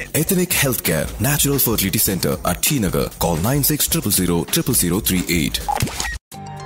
Ethnic Healthcare Natural Fertility Center at T Nagar. Call 9600 0038.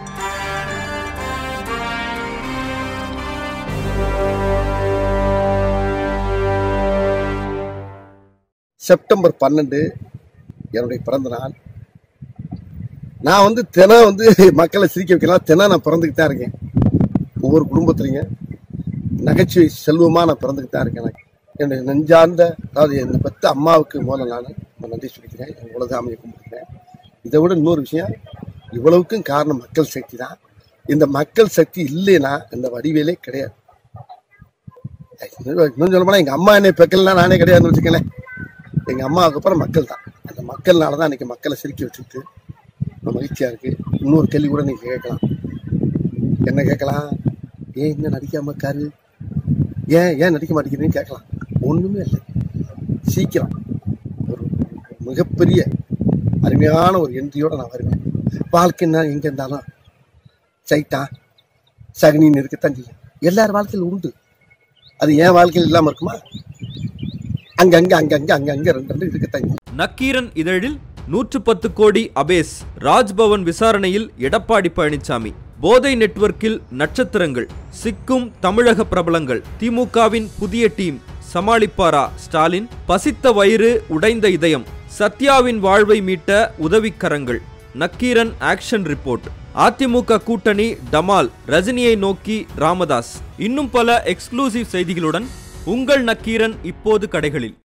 September பன்னெண்டு என்னுடைய பிறந்த நாள் நான் வந்து தினம் வந்து மக்களை சிரிக்க வைக்கலாம் தினம் நான் பிறந்துக்கிட்டு தான் இருக்கேன் ஒவ்வொரு குடும்பத்துலையும் நகைச்சுவை செல்வமாக நான் பிறந்துக்கிட்டு தான் இருக்கேன் நான். என்னுடைய நெஞ்சார்ந்த அதாவது என்னை பெற்ற அம்மாவுக்கு முதல்ல நான் ரொம்ப நன்றி சொல்லிக்கிறேன் என் உலகாமையை கும்பிட்டுக்கிறேன் இதை விட இன்னொரு விஷயம் இவ்வளவுக்கும் காரணம் மக்கள் சக்தி தான் இந்த மக்கள் சக்தி இல்லைன்னா இந்த வடிவேலே கிடையாது இன்னும் சொல்ல போனால் எங்கள் அம்மா என்னை பெக்கலாம் நானே கிடையாதுன்னு வச்சுக்கலேன் எங்கள் அம்மாவுக்கு அப்புறம் மக்கள் தான் அந்த மக்கள்னால தான் இன்னைக்கு மக்களை சிரிக்க வச்சுருக்கு ரொம்ப மகிழ்ச்சியாக இருக்குது இன்னொரு கேள்வி கூட நீங்கள் கேட்கலாம் என்ன கேட்கலாம் ஏன் இன்னும் நடிக்காம இருக்காரு ஏன் ஏன் நடிக்க மாட்டேங்கிறீங்கன்னு கேட்கலாம் ஒன்றுமே இல்லை சீக்கிரம் ஒரு மிகப்பெரிய அருமையான ஒரு என்ட்ரியோட நான் வருவேன் வாழ்க்கைன்னா எங்கே இருந்தாலும் சைட்டான் சகனின்னு இருக்கத்தான் செய்யும் எல்லார் வாழ்க்கையில் உண்டு அது என் வாழ்க்கையில் இல்லாமல் இருக்குமா அங்கங்க அங்கங்க அங்கங்க ரெண்டு ரெண்டு இருக்கத்தான் செய்யும் நக்கீரன் இதழில் நூற்று பத்து கோடி அபேஸ் ராஜ்பவன் விசாரணையில் எடப்பாடி பழனிசாமி போதை நெட்வொர்க்கில் நட்சத்திரங்கள் சிக்கும் தமிழக பிரபலங்கள் திமுகவின் புதிய டீம் சமாளிப்பாரா ஸ்டாலின் பசித்த வயிறு உடைந்த இதயம் சத்யாவின் வாழ்வை மீட்ட உதவிக்கரங்கள் நக்கீரன் ஆக்ஷன் ரிப்போர்ட் அதிமுக கூட்டணி டமால் ரஜினியை நோக்கி ராமதாஸ் இன்னும் பல எக்ஸ்க்ளூசிவ் செய்திகளுடன் உங்கள் நக்கீரன் இப்போது கடைகளில்